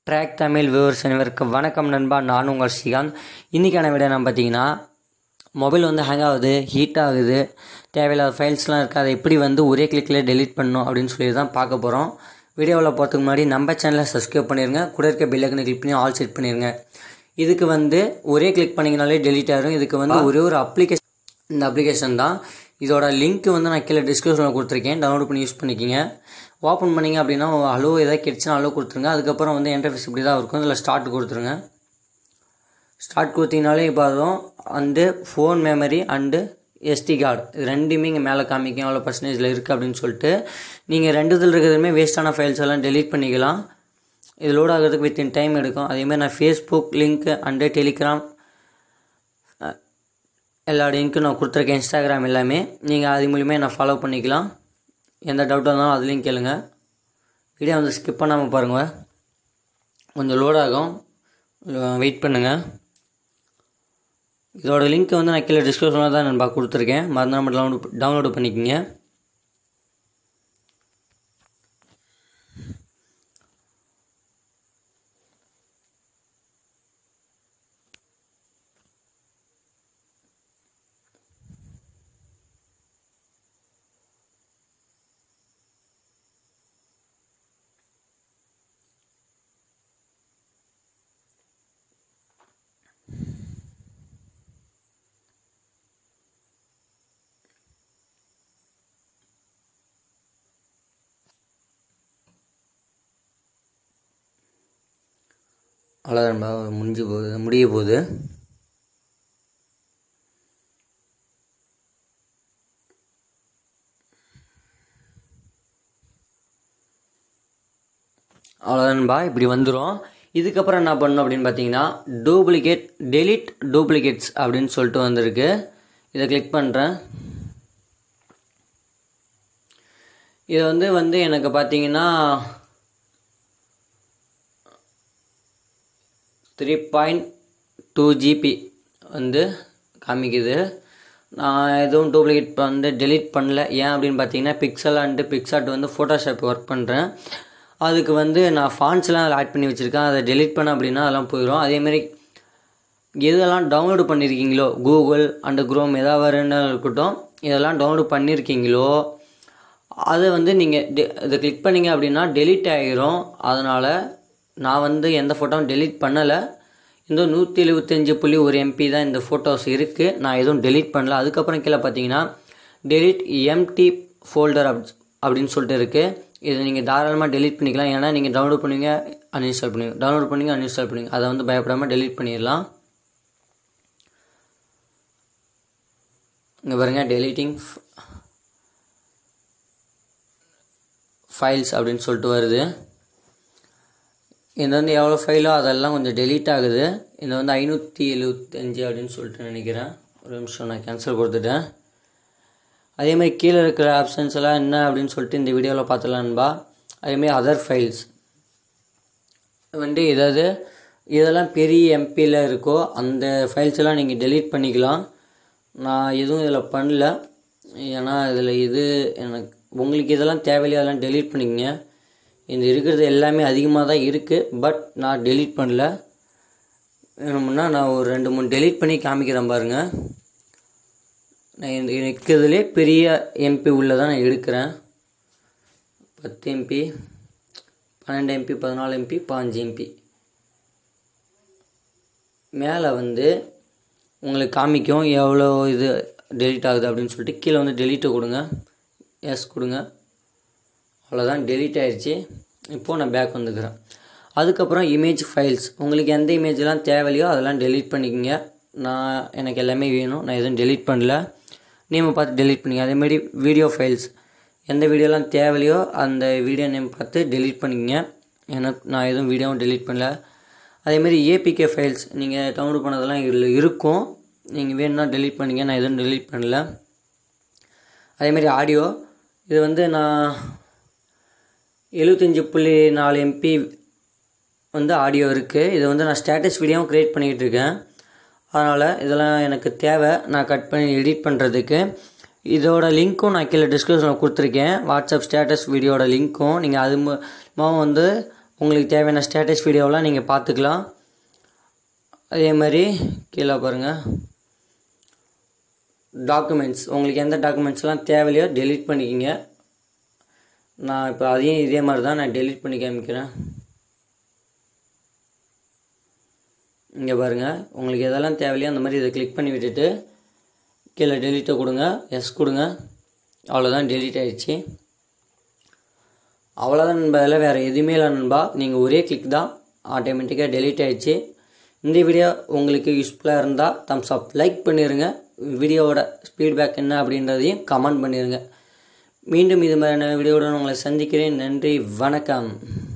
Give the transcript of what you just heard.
track Tamil viewers அனைவருக்கு வணக்கம் நண்பா நான் உங்கள் ஸ்ரீகாந்த் இன்றைக்கான வீடியோ நம்ம பார்த்தீங்கன்னா மொபைல் வந்து ஹேங் ஆகுது ஹீட் ஆகுது தேவையில்லாத ஃபைல்ஸ்லாம் இருக்குது அதை எப்படி வந்து ஒரே கிளிக்கில் டெலீட் பண்ணணும் அப்படின்னு சொல்லி தான் பார்க்க போகிறோம் வீடியோவில் போகிறதுக்கு முன்னாடி நம்ம சேனலை சப்ஸ்கிரைப் பண்ணிடுங்க கூட இருக்க பெல்லைக்கனை கிளிக் பண்ணி ஆல் செட் பண்ணிடுங்க இதுக்கு வந்து ஒரே கிளிக் பண்ணிங்கனாலே டெலீட் ஆகிடும் இதுக்கு வந்து ஒரே ஒரு அப்ளிகேஷன் இந்த அப்ளிகேஷன் தான் இதோட லிங்க் வந்து நான் கீழே டிஸ்கிரிப்ஷனில் கொடுத்துருக்கேன் டவுன்லோட் பண்ணி யூஸ் பண்ணிக்கிங்க ஓப்பன் பண்ணிங்க அப்படின்னா அலோ ஏதாவது கிடச்சுன்னா அலோ கொடுத்துருங்க அதுக்கப்புறம் வந்து இன்டர்ஃபேஸ் இப்படி தான் இருக்கும் இதில் ஸ்டார்ட் கொடுத்துருங்க ஸ்டார்ட் கொடுத்தீங்கனாலே இப்போ அதுவும் வந்து phone memory and SD card இது ரெண்டுமே இங்கே மேலே காமிக்கும் எவ்வளோ பர்சன்டேஜில் இருக்குது அப்படின்னு சொல்லிட்டு நீங்கள் ரெண்டு இதில் இருக்கிறதுமே வேஸ்ட்டான ஃபைல்ஸ் எல்லாம் டெலீட் பண்ணிக்கலாம் இது லோட் ஆகிறதுக்கு வித்தின் டைம் எடுக்கும் அதேமாதிரி நான் ஃபேஸ்புக் லிங்க்கு அண்டு டெலிகிராம் எல்லா லிங்க்கும் நான் கொடுத்துருக்கேன் இன்ஸ்டாகிராம் எல்லாமே நீங்கள் அது மூலியமாக நான் ஃபாலோ பண்ணிக்கலாம் எந்த டவுட்டாக இருந்தாலும் அதுலேயும் கேளுங்க வீடியோ வந்து ஸ்கிப் பண்ணாமல் பாருங்கள் கொஞ்சம் லோட் ஆகும் வெயிட் பண்ணுங்கள் இதோட லிங்க் வந்து நான் கீழே டிஸ்கிரிப்ஷனில் தான் நான் கொடுத்துருக்கேன் மறந்துடாமல் டவுன்லோட் டவுன்லோடு பண்ணிக்கோங்க அவ்வளோதான் முடிஞ்சு போகுது முடிய போகுது அவ்வளோதான்பா இப்படி வந்துடும் இதுக்கப்புறம் என்ன பண்ணணும் அப்படின்னு பார்த்தீங்கன்னா டூப்ளிகேட் டெலிட் டூப்ளிகேட்ஸ் அப்படின்னு சொல்லிட்டு வந்திருக்கு இதை கிளிக் பண்ணுறேன் இது வந்து வந்து எனக்கு பார்த்தீங்கன்னா த்ரீ பாயிண்ட் டூ ஜிபி வந்து காமிக்குது நான் எதுவும் டூப்ளிகேட் வந்து டெலீட் பண்ணல ஏன் அப்படின்னு பார்த்தீங்கன்னா பிக்சல் அண்டு பிக்சாட் வந்து ஃபோட்டோஷாப் ஒர்க் பண்ணுறேன் அதுக்கு வந்து நான் ஃபான்ஸ்லாம் அதில் ஆட் பண்ணி வச்சுருக்கேன் அதை டெலீட் பண்ண அப்படின்னா அதெல்லாம் போயிடும் அதேமாரி எதெல்லாம் டவுன்லோடு பண்ணியிருக்கீங்களோ கூகுள் அண்டு குரோம் எதாவது வருன்னு இருக்கட்டும் இதெல்லாம் டவுன்லோடு பண்ணியிருக்கீங்களோ அதை வந்து நீங்கள் டெ இதை கிளிக் பண்ணிங்க அப்படின்னா டெலீட் ஆகிரும் அதனால் நான் வந்து எந்த ஃபோட்டோவும் டெலீட் பண்ணலை இந்த நூற்றி எழுபத்தஞ்சு புள்ளி ஒரு எம்பி தான் இந்த ஃபோட்டோஸ் இருக்குது நான் எதுவும் டெலீட் பண்ணல அதுக்கப்புறம் கீழே பார்த்தீங்கன்னா டெலிட் எம்டி ஃபோல்டர் அப் அப்படின்னு சொல்லிட்டு இருக்குது இதை நீங்கள் தாராளமாக டெலீட் பண்ணிக்கலாம் ஏன்னா நீங்கள் டவுன்லோட் பண்ணுவீங்க அன்இன்ஸ்டால் பண்ணுவீங்க டவுன்லோட் பண்ணுவீங்க அன்இன்ஸ்டால் பண்ணுவீங்க அதை வந்து பயப்படாமல் டெலீட் பண்ணிடலாம் இங்கே பாருங்கள் டெலிட்டிங் ஃபைல்ஸ் அப்படின்னு சொல்லிட்டு வருது இது வந்து எவ்வளோ ஃபைலோ அதெல்லாம் கொஞ்சம் டெலீட் ஆகுது இது வந்து ஐநூற்றி எழுபத்தஞ்சு அப்படின்னு சொல்லிட்டு நினைக்கிறேன் ஒரு நிமிஷம் நான் கேன்சல் கொடுத்துட்டேன் அதேமாதிரி கீழே இருக்கிற ஆப்ஷன்ஸ் எல்லாம் என்ன அப்படின்னு சொல்லிட்டு இந்த வீடியோவில் பார்த்துலான்பா அதேமாதிரி அதர் ஃபைல்ஸ் வந்து ஏதாவது இதெல்லாம் பெரிய எம்பியில் இருக்கோ அந்த ஃபைல்ஸ் எல்லாம் நீங்கள் டெலீட் பண்ணிக்கலாம் நான் எதுவும் இதில் பண்ணல ஏன்னா இதில் இது எனக்கு உங்களுக்கு இதெல்லாம் தேவையில்லையே அதெல்லாம் டெலீட் பண்ணிக்கங்க இந்த இருக்கிறது எல்லாமே அதிகமாக தான் இருக்குது பட் நான் டெலீட் பண்ணல வேணும்னா நான் ஒரு ரெண்டு மூணு டெலீட் பண்ணி காமிக்கிறேன் பாருங்கள் நான் இந்த இருக்கிறதுலே பெரிய எம்பி உள்ள தான் நான் எடுக்கிறேன் பத்து எம்பி பன்னெண்டு எம்பி பதினாலு எம்பி பாஞ்சு எம்பி மேலே வந்து உங்களுக்கு காமிக்கும் எவ்வளோ இது டெலீட் ஆகுது அப்படின்னு சொல்லிட்டு கீழே வந்து டெலீட்டை கொடுங்க எஸ் கொடுங்க அவ்வளோதான் டெலீட் ஆயிடுச்சு இப்போது நான் பேக் வந்துக்கிறேன் அதுக்கப்புறம் இமேஜ் ஃபைல்ஸ் உங்களுக்கு எந்த இமேஜ்லாம் தேவையில்லையோ அதெல்லாம் டெலீட் பண்ணிக்கோங்க நான் எனக்கு எல்லாமே வேணும் நான் எதுவும் டெலீட் பண்ணல நேமை பார்த்து டெலீட் பண்ணிங்க அதேமாதிரி வீடியோ ஃபைல்ஸ் எந்த வீடியோலாம் தேவையில்லையோ அந்த வீடியோ நேம் பார்த்து டெலீட் பண்ணிக்கங்க எனக்கு நான் எதுவும் வீடியோவும் டெலீட் பண்ணல அதேமாதிரி ஏபிகே ஃபைல்ஸ் நீங்கள் டவுன்லோட் பண்ணதெல்லாம் இதில் இருக்கும் நீங்கள் வேணும்னா டெலீட் பண்ணிங்க நான் எதுவும் டெலீட் பண்ணல அதேமாதிரி ஆடியோ இது வந்து நான் எழுபத்தஞ்சி புள்ளி நாலு எம்பி வந்து ஆடியோ இருக்குது இது வந்து நான் ஸ்டேட்டஸ் வீடியோவும் க்ரியேட் பண்ணிக்கிட்டு இருக்கேன் அதனால் இதெல்லாம் எனக்கு தேவை நான் கட் பண்ணி எடிட் பண்ணுறதுக்கு இதோட லிங்க்கும் நான் கீழே டிஸ்கிரிப்ஷனில் கொடுத்துருக்கேன் வாட்ஸ்அப் ஸ்டேட்டஸ் வீடியோட லிங்க்கும் நீங்கள் அது மூலமாக வந்து உங்களுக்கு தேவையான ஸ்டேட்டஸ் வீடியோவெலாம் நீங்கள் பார்த்துக்கலாம் அதே மாதிரி கீழே பாருங்கள் டாக்குமெண்ட்ஸ் உங்களுக்கு எந்த டாக்குமெண்ட்ஸ்லாம் தேவையில்லையோ டெலீட் பண்ணிக்கிங்க நான் இப்போ அதையும் இதே மாதிரி தான் நான் டெலீட் பண்ணி காமிக்கிறேன் இங்கே பாருங்கள் உங்களுக்கு எதெல்லாம் தேவையில்லையோ அந்த மாதிரி இதை கிளிக் பண்ணி விட்டுட்டு கீழே டெலீட்டை கொடுங்க எஸ் கொடுங்க அவ்வளோதான் டெலீட் ஆயிடுச்சு அவ்வளோதான் நண்பா அதில் வேறு எதுவுமே இல்லை நண்பா நீங்கள் ஒரே கிளிக் தான் ஆட்டோமேட்டிக்காக டெலீட் ஆயிடுச்சு இந்த வீடியோ உங்களுக்கு யூஸ்ஃபுல்லாக இருந்தால் தம்ஸ் அப் லைக் பண்ணிடுங்க வீடியோவோட ஃபீட்பேக் என்ன அப்படின்றதையும் கமெண்ட் பண்ணிடுங்க மீண்டும் இது மாதிரியான வீடியோவுடன் உங்களை சந்திக்கிறேன் நன்றி வணக்கம்